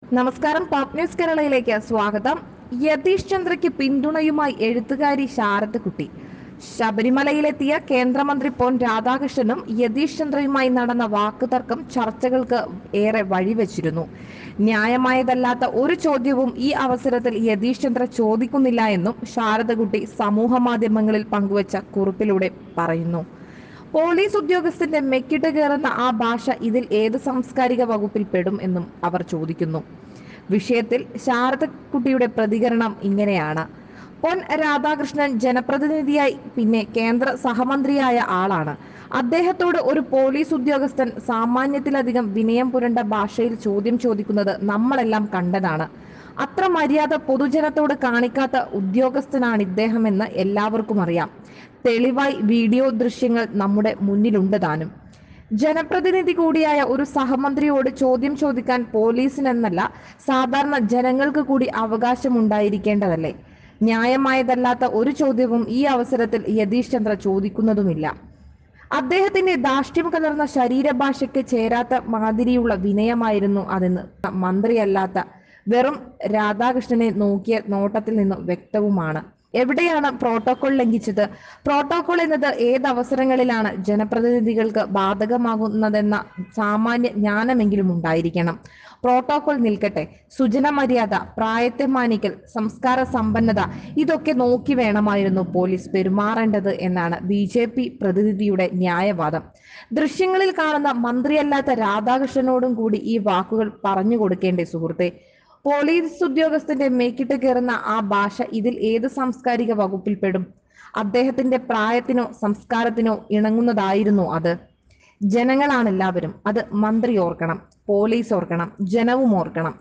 നമസ്കാരം top news കേരളയിലേക്ക് സ്വാഗതം യതീഷ് ചന്ദ്രയ്ക്ക് പിന്തുണയുമായി എഴുത്തുകാരി ശാരദക്കുട്ടി ശബരിമലയിലെത്തിയ കേന്ദ്രമന്ത്രി പൊൻ രാധാകൃഷ്ണനും യതീഷ് ചന്ദ്രയുമായി നടന്ന വാക്കുതർക്കം ചർച്ചകൾക്ക് ഏറെ വഴിവെച്ചിരുന്നു ന്യായമായതല്ലാത്ത ഒരു ചോദ്യവും ഈ അവസരത്തിൽ യതീഷ് ചന്ദ്ര ചോദിക്കുന്നില്ല എന്നും ശാരദകുട്ടി സമൂഹ മാധ്യമങ്ങളിൽ പങ്കുവച്ച കുറിപ്പിലൂടെ പറയുന്നു പോലീസ് ഉദ്യോഗസ്ഥന്റെ മെക്കിട്ട് കയറുന്ന ആ ഭാഷ ഇതിൽ ഏത് സാംസ്കാരിക വകുപ്പിൽ പെടും എന്നും അവർ ചോദിക്കുന്നു വിഷയത്തിൽ ശാരദക്കുട്ടിയുടെ പ്രതികരണം ഇങ്ങനെയാണ് പൊൻ രാധാകൃഷ്ണൻ ജനപ്രതിനിധിയായി പിന്നെ കേന്ദ്ര സഹമന്ത്രിയായ ആളാണ് അദ്ദേഹത്തോട് ഒരു പോലീസ് ഉദ്യോഗസ്ഥൻ സാമാന്യത്തിലധികം വിനയം പുരണ്ട ഭാഷയിൽ ചോദ്യം ചോദിക്കുന്നത് നമ്മളെല്ലാം കണ്ടതാണ് അത്ര മര്യാദ പൊതുജനത്തോട് കാണിക്കാത്ത ഉദ്യോഗസ്ഥനാണ് ഇദ്ദേഹമെന്ന് എല്ലാവർക്കും അറിയാം തെളിവായി വീഡിയോ ദൃശ്യങ്ങൾ നമ്മുടെ മുന്നിലുണ്ട് താനും ജനപ്രതിനിധി കൂടിയായ ഒരു സഹമന്ത്രിയോട് ചോദ്യം ചോദിക്കാൻ പോലീസിനെന്നല്ല സാധാരണ ജനങ്ങൾക്ക് കൂടി അവകാശമുണ്ടായിരിക്കേണ്ടതല്ലേ ന്യായമായതല്ലാത്ത ഒരു ചോദ്യവും ഈ അവസരത്തിൽ യതീഷ് ചന്ദ്ര ചോദിക്കുന്നതുമില്ല അദ്ദേഹത്തിന്റെ ധാർഷ്ട്യം കലർന്ന ശരീരഭാഷയ്ക്ക് ചേരാത്ത മാതിരിയുള്ള വിനയമായിരുന്നു അതെന്ന് മന്ത്രിയല്ലാത്ത വെറും രാധാകൃഷ്ണനെ നോക്കിയ നോട്ടത്തിൽ നിന്ന് വ്യക്തവുമാണ് എവിടെയാണ് പ്രോട്ടോകോൾ ലംഘിച്ചത് പ്രോട്ടോകോൾ എന്നത് ഏത് അവസരങ്ങളിലാണ് ജനപ്രതിനിധികൾക്ക് ബാധകമാകുന്നതെന്ന സാമാന്യ ജ്ഞാനമെങ്കിലും ഉണ്ടായിരിക്കണം പ്രോട്ടോകോൾ നിൽക്കട്ടെ സുജന മര്യാദ പ്രായത്തെ മാനിക്കൽ സംസ്കാര സമ്പന്നത ഇതൊക്കെ നോക്കി വേണമായിരുന്നു പോലീസ് പെരുമാറേണ്ടത് എന്നാണ് ബി ജെ പി പ്രതിനിധിയുടെ ന്യായവാദം ദൃശ്യങ്ങളിൽ കാണുന്ന മന്ത്രിയല്ലാത്ത രാധാകൃഷ്ണനോടും കൂടി ഈ വാക്കുകൾ പറഞ്ഞു കൊടുക്കേണ്ടേ സുഹൃത്തെ പോലീസ് ഉദ്യോഗസ്ഥന്റെ മേക്കിട്ട് കയറുന്ന ആ ഭാഷ ഇതിൽ ഏത് സാംസ്കാരിക വകുപ്പിൽ പെടും അദ്ദേഹത്തിന്റെ പ്രായത്തിനോ സംസ്കാരത്തിനോ ഇണങ്ങുന്നതായിരുന്നു അത് ജനങ്ങളാണ് എല്ലാവരും അത് മന്ത്രി ഓർക്കണം പോലീസ് ഓർക്കണം ജനവും ഓർക്കണം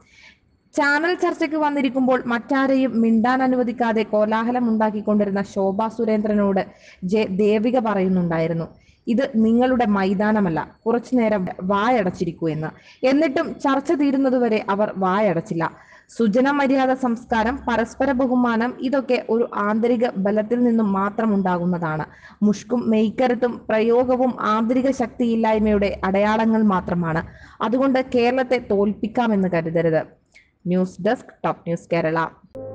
ചാനൽ ചർച്ചയ്ക്ക് വന്നിരിക്കുമ്പോൾ മറ്റാരെയും മിണ്ടാൻ അനുവദിക്കാതെ കോലാഹലം ഉണ്ടാക്കിക്കൊണ്ടിരുന്ന ശോഭാ സുരേന്ദ്രനോട് ജെ ദേവിക പറയുന്നുണ്ടായിരുന്നു ഇത് നിങ്ങളുടെ മൈതാനമല്ല കുറച്ചു നേരം വായടച്ചിരിക്കൂ എന്ന് എന്നിട്ടും ചർച്ച തീരുന്നതുവരെ അവർ വായടച്ചില്ല സുജന മര്യാദ സംസ്കാരം പരസ്പര ബഹുമാനം ഇതൊക്കെ ഒരു ആന്തരിക ബലത്തിൽ നിന്നും മാത്രം ഉണ്ടാകുന്നതാണ് മുഷ്കും മെയ്ക്കരുത്തും പ്രയോഗവും ആന്തരിക ശക്തിയില്ലായ്മയുടെ അടയാളങ്ങൾ മാത്രമാണ് അതുകൊണ്ട് കേരളത്തെ തോൽപ്പിക്കാമെന്ന് കരുതരുത് news desk top news Kerala